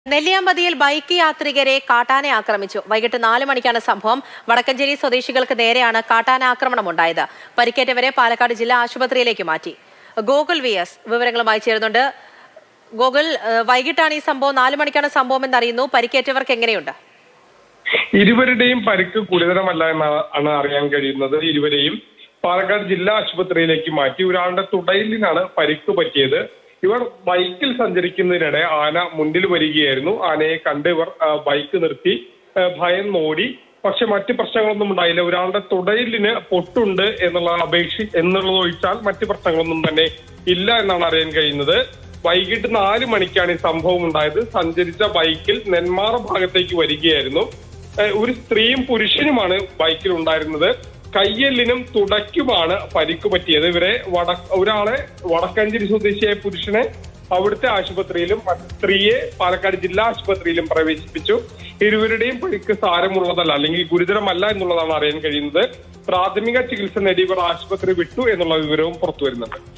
നെല്ലിയാമ്പതിയിൽ bike യാത്രികരെ കാട്ടാന ആക്രമിച്ചു വൈകിട്ട് നാല് മണിക്കാണ് സംഭവം വടക്കഞ്ചേരി സ്വദേശികൾക്ക് നേരെയാണ് കാട്ടാന ആക്രമണം ഉണ്ടായത് പരിക്കേറ്റവരെ പാലക്കാട് ജില്ലാ ആശുപത്രിയിലേക്ക് മാറ്റി ഗോകുൽ വി എസ് വിവരങ്ങളുമായി ചേരുന്നുണ്ട് ഗോകുൽ ഏഹ്, വൈകിട്ടാണ് ഈ സംഭവം നാല് മണിക്കാണ് സംഭവം എന്നറിയുന്നു പരിക്കേറ്റവർക്ക് എങ്ങനെയുണ്ട് ഇരുവരുടെയും പരിക്ക് ഗുരുതരമല്ല എന്നാണ് അറിയാൻ കഴിയുന്നത് ഇരുവരെയും പാലക്കാട് ജില്ലാ ആശുപത്രിയിലേക്ക് മാറ്റി ഒരാളുടെ തുടയിലിനാണ് പരിക്ക് പറ്റിയത് ഇവർ ബൈക്കിൽ സഞ്ചരിക്കുന്നതിനിടെ ആന മുന്നിൽ വരികയായിരുന്നു ആനയെ കണ്ട് ഇവർ ആ, ബൈക്ക് നിർത്തി ആ, ഭയന്നോടി പക്ഷെ മറ്റ് പ്രശ്നങ്ങളൊന്നും ഉണ്ടായില്ല ഒരാളുടെ തുടയിലിന് പൊട്ടുണ്ട് എന്നുള്ള അപേക്ഷ എന്നുള്ളത് ഒഴിച്ചാൽ മറ്റ് പ്രശ്നങ്ങളൊന്നും തന്നെ ഇല്ല എന്നാണ് അറിയാൻ കഴിയുന്നത് വൈകിട്ട് നാല് മണിക്കാണ് ഈ സംഭവം ഉണ്ടായത് സഞ്ചരിച്ച ബൈക്കിൽ നെന്മാറ ഭാഗത്തേക്ക് വരികയായിരുന്നു ഏഹ് ഒരു സ്ത്രീയും പുരുഷനുമാണ് ബൈക്കിൽ ഉണ്ടായിരുന്നത് കയ്യെല്ലിനും തുടയ്ക്കുമാണ് പരിക്ക് പറ്റിയത് ഇവരെ വട ഒരാളെ വടക്കഞ്ചേരി സ്വദേശിയായ പുരുഷനെ അവിടുത്തെ ആശുപത്രിയിലും മറ്റ് സ്ത്രീയെ പാലക്കാട് ജില്ലാ ആശുപത്രിയിലും പ്രവേശിപ്പിച്ചു ഇരുവരുടെയും പരിക്ക് സാരമുള്ളതല്ല അല്ലെങ്കിൽ ഗുരുതരമല്ല എന്നുള്ളതാണ് അറിയാൻ കഴിയുന്നത് പ്രാഥമിക ചികിത്സ നേടി ഇവർ ആശുപത്രി വിട്ടു എന്നുള്ള വിവരവും പുറത്തു വരുന്നുണ്ട്